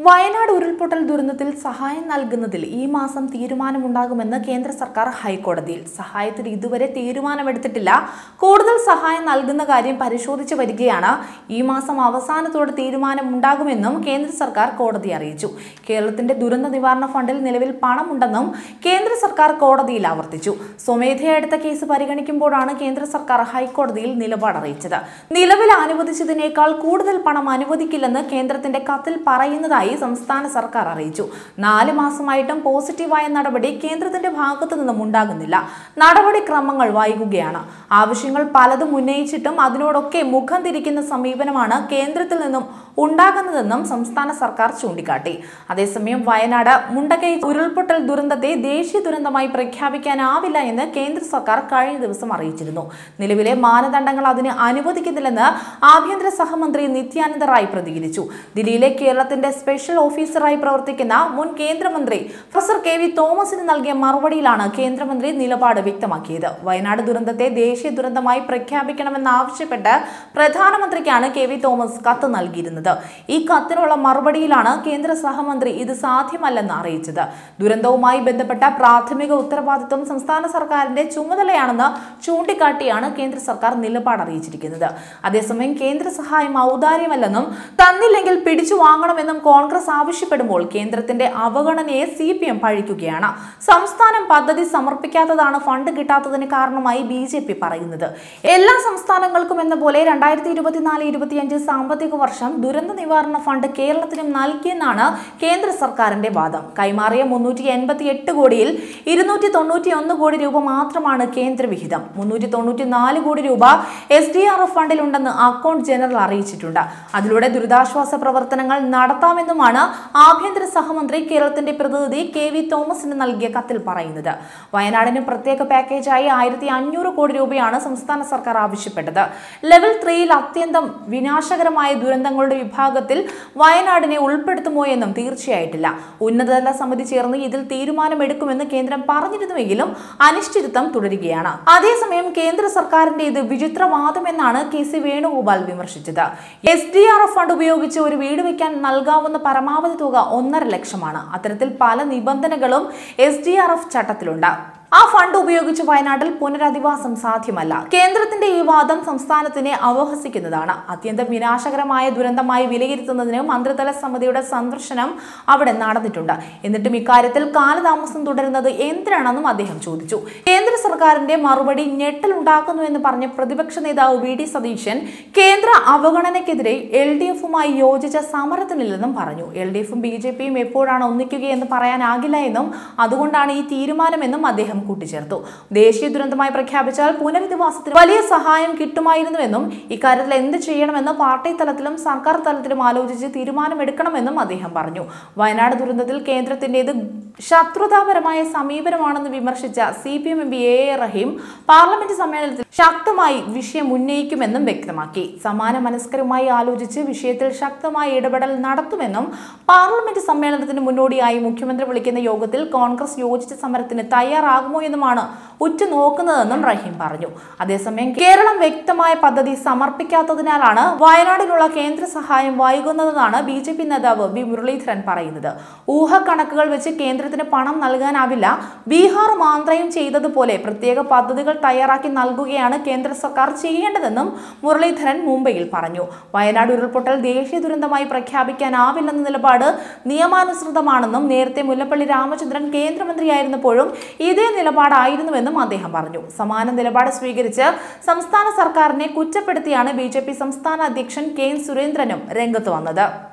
വയനാട് ഉരുൾപൊട്ടൽ ദുരന്തത്തിൽ സഹായം നൽകുന്നതിൽ ഈ മാസം തീരുമാനമുണ്ടാകുമെന്ന് കേന്ദ്ര സർക്കാർ ഹൈക്കോടതിയിൽ സഹായത്തിന് ഇതുവരെ തീരുമാനമെടുത്തിട്ടില്ല കൂടുതൽ സഹായം നൽകുന്ന കാര്യം പരിശോധിച്ചു വരികയാണ് ഈ മാസം അവസാനത്തോടെ തീരുമാനമുണ്ടാകുമെന്നും കേന്ദ്ര സർക്കാർ കോടതി അറിയിച്ചു കേരളത്തിന്റെ ദുരന്ത നിവാരണ ഫണ്ടിൽ നിലവിൽ പണമുണ്ടെന്നും കേന്ദ്ര സർക്കാർ കോടതിയിൽ ആവർത്തിച്ചു സ്വമേധയാ എടുത്ത കേസ് പരിഗണിക്കുമ്പോഴാണ് കേന്ദ്ര സർക്കാർ ഹൈക്കോടതിയിൽ നിലപാട് അറിയിച്ചത് നിലവിൽ അനുവദിച്ചതിനേക്കാൾ കൂടുതൽ പണം അനുവദിക്കില്ലെന്ന് കേന്ദ്രത്തിന്റെ കത്തിൽ പറയുന്നതായി സംസ്ഥാന സർക്കാർ അറിയിച്ചു നാല് മാസമായിട്ടും പോസിറ്റീവായ നടപടി കേന്ദ്രത്തിന്റെ ഭാഗത്തു നിന്നും ഉണ്ടാകുന്നില്ല നടപടിക്രമങ്ങൾ വൈകുകയാണ് ആവശ്യങ്ങൾ പലതും ഉന്നയിച്ചിട്ടും അതിനോടൊക്കെ മുഖം തിരിക്കുന്ന സമീപനമാണ് കേന്ദ്രത്തിൽ നിന്നും ഉണ്ടാകുന്നതെന്നും സംസ്ഥാന സർക്കാർ ചൂണ്ടിക്കാട്ടി അതേസമയം വയനാട് മുണ്ടക്കൈ ഉരുൾപൊട്ടൽ ദുരന്തത്തെ ദേശീയ ദുരന്തമായി പ്രഖ്യാപിക്കാനാവില്ല എന്ന് കേന്ദ്ര സർക്കാർ കഴിഞ്ഞ ദിവസം അറിയിച്ചിരുന്നു നിലവിലെ മാനദണ്ഡങ്ങൾ അതിന് അനുവദിക്കുന്നില്ലെന്ന് ആഭ്യന്തര സഹമന്ത്രി നിത്യാനന്ദ റായ് പ്രതികരിച്ചു ദില്ലിയിലെ കേരളത്തിന്റെ സ്പെഷ്യൽ ഓഫീസറായി പ്രവർത്തിക്കുന്ന മുൻ കേന്ദ്രമന്ത്രി പ്രൊഫസർ കെ വി തോമസിന് നൽകിയ മറുപടിയിലാണ് കേന്ദ്രമന്ത്രി നിലപാട് വ്യക്തമാക്കിയത് വയനാട് ദുരന്തത്തെ ദേശീയ ദുരന്തമായി പ്രഖ്യാപിക്കണമെന്നാവശ്യപ്പെട്ട് പ്രധാനമന്ത്രിക്കാണ് കെ വി തോമസ് കത്ത് നൽകിയിരുന്നത് ഈ കത്തിനുള്ള മറുപടിയിലാണ് കേന്ദ്ര സഹമന്ത്രി ഇത് സാധ്യമല്ലെന്ന് അറിയിച്ചത് ദുരന്തവുമായി ബന്ധപ്പെട്ട പ്രാഥമിക ഉത്തരവാദിത്വം സംസ്ഥാന സർക്കാരിന്റെ ചുമതലയാണെന്ന് ചൂണ്ടിക്കാട്ടിയാണ് കേന്ദ്ര സർക്കാർ നിലപാട് അറിയിച്ചിരിക്കുന്നത് അതേസമയം കേന്ദ്ര സഹായം ഔദാര്യമല്ലെന്നും തന്നില്ലെങ്കിൽ പിടിച്ചു വാങ്ങണമെന്നും കോൺഗ്രസ് ആവശ്യപ്പെടുമ്പോൾ കേന്ദ്രത്തിന്റെ അവഗണനയെ സി പി എം പഴിക്കുകയാണ് സംസ്ഥാനം പദ്ധതി സമർപ്പിക്കാത്തതാണ് ഫണ്ട് കിട്ടാത്തതിന് കാരണമായി ബി ജെ പി പറയുന്നത് എല്ലാ സംസ്ഥാനങ്ങൾക്കും എന്ന പോലെ രണ്ടായിരത്തി ഇരുപത്തിനാല് ഇരുപത്തിയഞ്ച് സാമ്പത്തിക വർഷം ദുരന്ത നിവാരണ ഫണ്ട് കേരളത്തിനും നൽകിയെന്നാണ് കേന്ദ്ര സർക്കാരിന്റെ വാദം കൈമാറിയ മുന്നൂറ്റി എൺപത്തി എട്ട് കോടിയിൽ ഇരുന്നൂറ്റി തൊണ്ണൂറ്റി ഒന്ന് കോടി രൂപ മാത്രമാണ് കേന്ദ്ര വിഹിതം മുന്നൂറ്റി തൊണ്ണൂറ്റി നാല് കോടി രൂപ എസ് ഡി ആർ എഫ് ഫണ്ടിലുണ്ടെന്ന് അക്കൗണ്ട് ജനറൽ അറിയിച്ചിട്ടുണ്ട് അതിലൂടെ ദുരിതാശ്വാസ പ്രവർത്തനങ്ങൾ നടത്താമെന്നുമാണ് ആഭ്യന്തര സഹമന്ത്രി കേരളത്തിന്റെ പ്രതിനിധി കെ വി തോമസിന് നൽകിയ കത്തിൽ പറയുന്നത് വയനാടിന് പ്രത്യേക പാക്കേജായി ആയിരത്തി അഞ്ഞൂറ് കോടി രൂപയാണ് സംസ്ഥാന സർക്കാർ ആവശ്യപ്പെട്ടത് ലെവൽ ത്രീയിൽ അത്യന്തം വിനാശകരമായ ദുരന്തങ്ങളുടെ വിഭാഗത്തിൽ വയനാടിനെ ഉൾപ്പെടുത്തുമോ എന്നും തീർച്ചയായിട്ടില്ല ഉന്നതതല സമിതി ചേർന്ന് ഇതിൽ തീരുമാനമെടുക്കുമെന്ന് കേന്ദ്രം പറഞ്ഞിരുന്നുവെങ്കിലും അനിശ്ചിതത്വം തുടരുകയാണ് അതേസമയം കേന്ദ്ര സർക്കാരിന്റെ ഇത് വിചിത്രവാദമെന്നാണ് കെ സി വേണുഗോപാൽ വിമർശിച്ചത് S D R F fund ഉപയോഗിച്ച് ഒരു വീട് വയ്ക്കാൻ നൽകാവുന്ന പരമാവധി തുക ഒന്നര ലക്ഷമാണ് അത്തരത്തിൽ പല നിബന്ധനകളും എസ് ഡി ആർ എഫ് ചട്ടത്തിലുണ്ട് ആ ഫണ്ട് ഉപയോഗിച്ച് വയനാട്ടിൽ പുനരധിവാസം സാധ്യമല്ല കേന്ദ്രത്തിന്റെ ഈ വാദം സംസ്ഥാനത്തിനെ അപഹസിക്കുന്നതാണ് അത്യന്തം വിനാശകരമായ ദുരന്തമായി വിലയിരുത്തുന്നതിന് മന്ത്രിതല സമിതിയുടെ സന്ദർശനം അവിടെ നടന്നിട്ടുണ്ട് എന്നിട്ടും ഇക്കാര്യത്തിൽ കാലതാമസം തുടരുന്നത് എന്തിനാണെന്നും അദ്ദേഹം ചോദിച്ചു കേന്ദ്ര സർക്കാരിന്റെ മറുപടി ഞെട്ടലുണ്ടാക്കുന്നു എന്ന് പറഞ്ഞ പ്രതിപക്ഷ നേതാവ് വി ഡി സതീശൻ കേന്ദ്ര അവഗണനയ്ക്കെതിരെ എൽ ഡി എഫുമായി യോജിച്ച സമരത്തിനില്ലെന്നും പറഞ്ഞു എൽ ഡി എഫും ബി ജെ പിയും എപ്പോഴാണ് ഒന്നിക്കുകയെന്ന് പറയാനാകില്ല എന്നും അതുകൊണ്ടാണ് ഈ തീരുമാനമെന്നും അദ്ദേഹം കൂട്ടിച്ചേർത്തു ദേശീയ ദുരന്തമായി പ്രഖ്യാപിച്ചാൽ പുനരധിവാസത്തിന് വലിയ സഹായം കിട്ടുമായിരുന്നുവെന്നും ഇക്കാര്യത്തിൽ എന്ത് ചെയ്യണമെന്ന് പാർട്ടി തലത്തിലും സർക്കാർ തലത്തിലും ആലോചിച്ച് തീരുമാനമെടുക്കണമെന്നും അദ്ദേഹം പറഞ്ഞു വയനാട് ദുരന്തത്തിൽ കേന്ദ്രത്തിന്റേത് ശത്രുതാപരമായ സമീപനമാണെന്ന് വിമർശിച്ച C P M M P A A Rahim parliament സമ്മേളനത്തിൽ ശക്തമായി വിഷയം ഉന്നയിക്കുമെന്നും വ്യക്തമാക്കി സമാന മനസ്കരുമായി ആലോചിച്ച് വിഷയത്തിൽ ശക്തമായ ഇടപെടൽ നടത്തുമെന്നും പാർലമെന്റ് സമ്മേളനത്തിന് മുന്നോടിയായി മുഖ്യമന്ത്രി വിളിക്കുന്ന യോഗത്തിൽ കോൺഗ്രസ് യോജിച്ച സമരത്തിന് തയ്യാറാകുമോ എന്നുമാണ് ഉറ്റുനോക്കുന്നതെന്നും റഹീം പറഞ്ഞു അതേസമയം കേരളം വ്യക്തമായ പദ്ധതി സമർപ്പിക്കാത്തതിനാലാണ് വയനാടിനുള്ള കേന്ദ്ര സഹായം വൈകുന്നതെന്നാണ് ബി ജെ പി നേതാവ് വി മുരളീധരൻ പറയുന്നത് ഊഹക്കണക്കുകൾ വെച്ച് കേന്ദ്രത്തിന് പണം നൽകാനാവില്ല ബീഹാറും ആന്ധ്രയും ചെയ്തതുപോലെ പ്രത്യേക പദ്ധതികൾ തയ്യാറാക്കി നൽകുകയാണ് കേന്ദ്ര സർക്കാർ ചെയ്യേണ്ടതെന്നും മുരളീധരൻ മുംബൈയിൽ പറഞ്ഞു വയനാട് ഉരുൾപൊട്ടൽ ദേശീയ ദുരന്തമായി പ്രഖ്യാപിക്കാനാവില്ലെന്ന നിലപാട് നിയമാനുസൃതമാണെന്നും നേരത്തെ മുല്ലപ്പള്ളി രാമചന്ദ്രൻ കേന്ദ്രമന്ത്രിയായിരുന്നപ്പോഴും ഇതേ നിലപാടായിരുന്നുവെന്നും അദ്ദേഹം പറഞ്ഞു സമാന നിലപാട് സ്വീകരിച്ച് സംസ്ഥാന സർക്കാരിനെ കുറ്റപ്പെടുത്തിയാണ് ബി സംസ്ഥാന അധ്യക്ഷൻ കെ എൻ സുരേന്ദ്രനും രംഗത്ത് വന്നത്